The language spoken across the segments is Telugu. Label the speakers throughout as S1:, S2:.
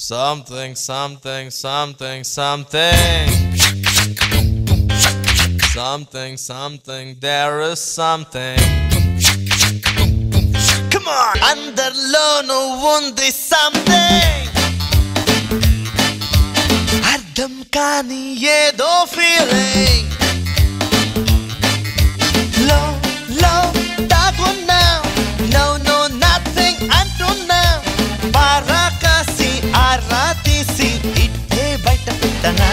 S1: Something, something, something, something. Something, something, there is something. Come on! అందరిలోనూ ఉంది something. అర్థం కాని ఏదో feeling. లో లో దాగున్నా no no nothing అంటున్నా పారాకాసి ఆరా తీసి ఇట్టే బయట పెట్టనా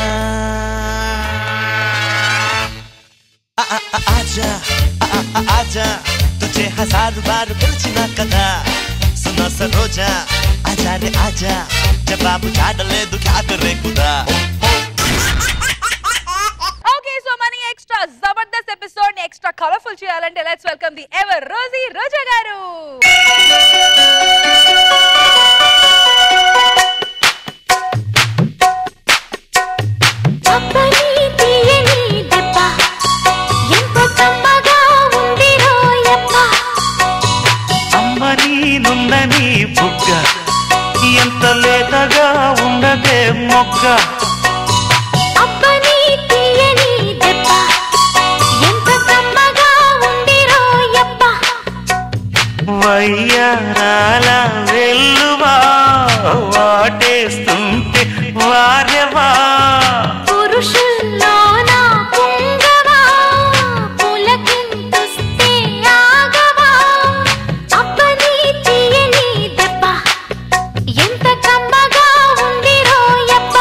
S1: ఆ- ఆ- ఆ- ఆజా ఆ- ఆ- ఆ- ఆజా తుझे हजार बार పిలిచినా కదా సున్నా సరోజా ఆజా రే ఆజా జవాబు చాడలేదు ఖ్యాకరే కుదా
S2: ఓకే సో మన ఎక్స్ట్రా జబర్దస్త్ ఎపిసోడ్ ని ఎక్స్ట్రా కలర్ఫుల్ చేయాలంటే let's welcome the ever rosy Roja garu
S3: అప్పని తీయని దెబ్బ ఎంత కమ్మగా ఉంది రోయప్ప
S4: అమ్మని నుందని బుగ్గ ఎంత లేతగా ఉండదే మొగ్గ
S3: అప్పని తీయని దెబ్బ ఎంత కమ్మగా ఉంది రోయప్ప
S4: వయ్యారాల వెల్లువా వాటేస్తుంటే వారెవా
S3: పురుషుల్లోన పుంగవా పులకింతుస్తే ఆగవా అప్పని తీయని దెబ్బ ఎంత కమ్మగా ఉంది రోయప్ప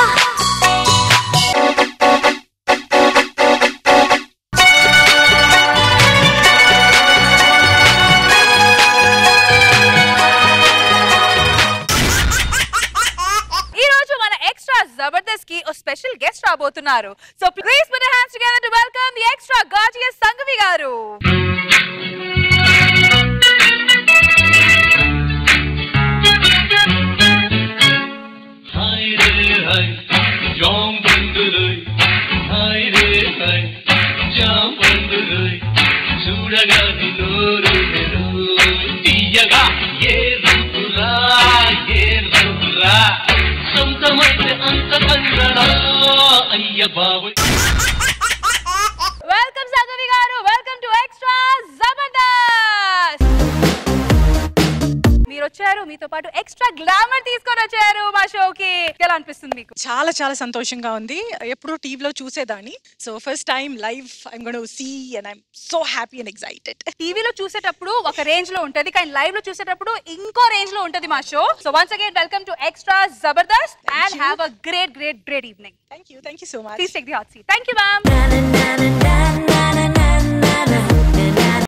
S2: ఈ రోజు మన ఎక్స్ట్రా జబర్దస్త్ కి ఓ స్పెషల్ గెస్ట్ రాబోతున్నారు so please put hands together to welcome the extra gorgeous Sangavi garu
S5: হাই রে হাই জম బంధులై হাই రే হাই జాం బంధులై చూడగాని నోరు మెరు తీయగా ఏ రంగురా ఏ రంగురా సొంతమైతే అంత కంగడా అయ్య బాబోయ్
S2: వెల్కమ్ సంగవి గారు వెల్కమ్ టు ఎక్స్ట్రా జబర్దస్త్ మీరు వచ్చారు మీతో పాటు ఎక్స్ట్రా గ్లామర్ తీసుకొని వచ్చారు మా షోకి ఎలా అనిపిస్తుంది మీకు
S6: చాలా చాలా సంతోషంగా ఉంది ఎప్పుడూ టీవీలో చూసేదాన్ని so first time live I'm gonna see and I'm so happy and excited
S2: టీవీలో చూసేటప్పుడు ఒక రేంజ్ లో ఉంటది కానీ లైవ్ లో చూసేటప్పుడు ఇంకో రేంజ్ లో ఉంటది మా show so once again welcome to extra Jabardasth and have a great great great evening
S6: thank you thank you so much
S2: please take the hot seat thank you ma'am